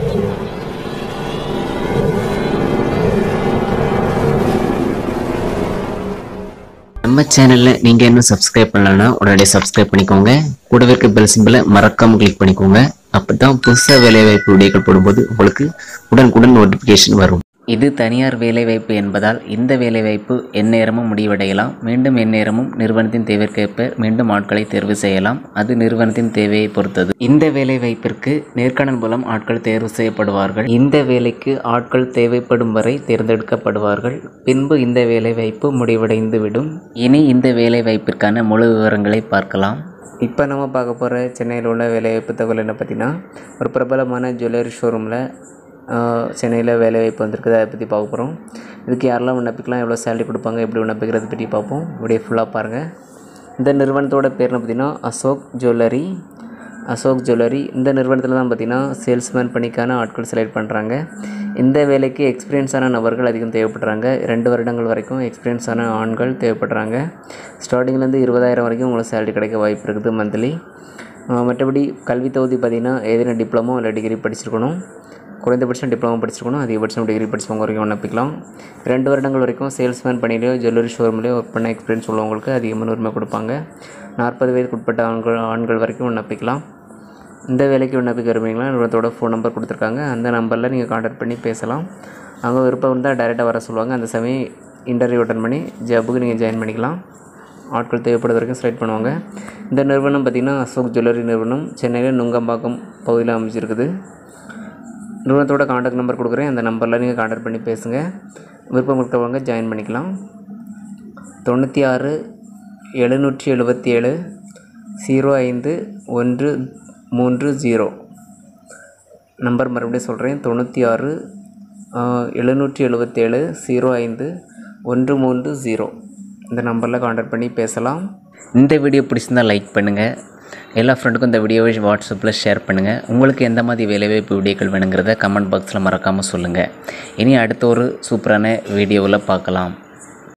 நம்ம சேனலில் நீங்கள் இன்னும் சப்ஸ்கிரைப் பண்ணலன்னா உடனடியாக சப்ஸ்கிரைப் பண்ணிக்கோங்க கூடவே இருக்க பெல் சிம்பிளை மறக்காமல் கிளிக் பண்ணிக்கோங்க அப்போ தான் புதுசாக வேலைவாய்ப்பு வீடியோக்கள் போடும்போது உங்களுக்கு உடனுக்குடன் நோட்டிஃபிகேஷன் வரும் இது தனியார் வேலைவாய்ப்பு என்பதால் இந்த வேலைவாய்ப்பு எந்நேரமும் முடிவடையலாம் மீண்டும் எந்நேரமும் நிறுவனத்தின் தேவைக்கேற்ப மீண்டும் ஆட்களை தேர்வு செய்யலாம் அது நிறுவனத்தின் தேவையை பொறுத்தது இந்த வேலைவாய்ப்பிற்கு நேர்காணல் மூலம் ஆட்கள் தேர்வு செய்யப்படுவார்கள் இந்த வேலைக்கு ஆட்கள் தேவைப்படும் வரை தேர்ந்தெடுக்கப்படுவார்கள் பின்பு இந்த வேலைவாய்ப்பு முடிவடைந்து விடும் இனி இந்த வேலைவாய்ப்பிற்கான முழு விவரங்களை பார்க்கலாம் இப்போ நம்ம பார்க்க போகிற சென்னையில் உள்ள வேலைவாய்ப்பு தகவல் என்ன பார்த்தீங்கன்னா ஒரு பிரபலமான ஜுவல்லரி ஷோரூமில் சென்னையில் வேலைவாய்ப்பு வந்திருக்குது அதை பற்றி பார்க்க போகிறோம் இதுக்கு யாரெல்லாம் விண்ணப்பிக்கலாம் எவ்வளோ சேலரி கொடுப்பாங்க எப்படி விண்ணப்பிக்கிறது பற்றி பார்ப்போம் வீடியோ ஃபுல்லாக பாருங்கள் இந்த நிறுவனத்தோட பேர் என்ன பார்த்தீங்கன்னா அசோக் ஜுவல்லரி அசோக் ஜுவல்லரி இந்த நிறுவனத்தில் தான் பார்த்தீங்கன்னா சேல்ஸ்மேன் பணிக்கான ஆட்கள் செலக்ட் பண்ணுறாங்க இந்த வேலைக்கு எக்ஸ்பீரியன்ஸான நபர்கள் அதிகம் தேவைப்படுறாங்க ரெண்டு வருடங்கள் வரைக்கும் எக்ஸ்பீரியன்ஸான ஆண்கள் தேவைப்படுறாங்க ஸ்டார்டிங்லேருந்து இருபதாயிரம் வரைக்கும் உங்களுக்கு சேலரி கிடைக்க வாய்ப்பு இருக்குது மந்த்லி மற்றபடி கல்வி தகுதி பார்த்திங்கன்னா ஏதேனும் டிப்ளமோ இல்லை டிகிரி படிச்சிருக்கணும் குறைந்தபட்சம் டிப்ளமோ படிச்சிருக்கணும் அதிகபட்சம் டிகிரி படிச்சவங்க வரைக்கும் விண்ணப்பிக்கலாம் ரெண்டு வருடங்கள் வரைக்கும் சேல்ஸ்மேன் பணியிலையோ ஜுவல்லரி ஷோரூம்லேயோ ஒர்க் பண்ண எக்ஸ்பீரியன்ஸ் உள்ளவங்களுக்கு அதிகமான உரிமை கொடுப்பாங்க நாற்பது வயதுக்கு உட்பட்ட ஆண்கள் ஆண்கள் வரைக்கும் விண்ணப்பிக்கலாம் இந்த வேலைக்கு விண்ணப்பிக்க விரும்புறீங்களா நிறுவனத்தோட ஃபோன் நம்பர் கொடுத்துருக்காங்க அந்த நம்பரில் நீங்கள் கான்டாக்ட் பண்ணி பேசலாம் அவங்க விருப்பம் இருந்தால் டைரெக்டாக வர சொல்லுவாங்க அந்த சமயம் இன்டர்வியூ அட்டன் பண்ணி ஜாபுக்கு நீங்கள் ஜாயின் பண்ணிக்கலாம் ஆட்கள் தேவைப்படுறது வரைக்கும் செலக்ட் பண்ணுவாங்க இந்த நிறுவனம் பார்த்திங்கன்னா அசோக் ஜுவல்லரி நிறுவனம் சென்னையில் நுங்கம்பாக்கம் பகுதியில் அமைச்சிருக்குது நிறுவனத்தோட காண்டாக்ட் நம்பர் கொடுக்குறேன் அந்த நம்பரில் நீங்கள் காண்டாக்ட் பண்ணி பேசுங்க விருப்பம் இருக்கிறவங்க ஜாயின் பண்ணிக்கலாம் தொண்ணூற்றி ஆறு எழுநூற்றி எழுபத்தி ஏழு ஜீரோ ஐந்து ஒன்று மூன்று ஜீரோ நம்பர் மறுபடியும் சொல்கிறேன் தொண்ணூற்றி ஆறு எழுநூற்றி எழுபத்தேழு ஜீரோ ஐந்து ஒன்று மூன்று ஜீரோ இந்த நம்பரில் காண்டாக்ட் பண்ணி பேசலாம் இந்த வீடியோ பிடிச்சிருந்தா லைக் பண்ணுங்கள் எல்லா ஃப்ரெண்டுக்கும் இந்த வீடியோவை வாட்ஸ்அப்பில் ஷேர் பண்ணுங்கள் உங்களுக்கு எந்த மாதிரி வேலைவாய்ப்பு வீடியோக்கள் வேணுங்கிறத கமெண்ட் பாக்ஸில் மறக்காமல் சொல்லுங்கள் இனி அடுத்த ஒரு சூப்பரான வீடியோவில் பார்க்கலாம்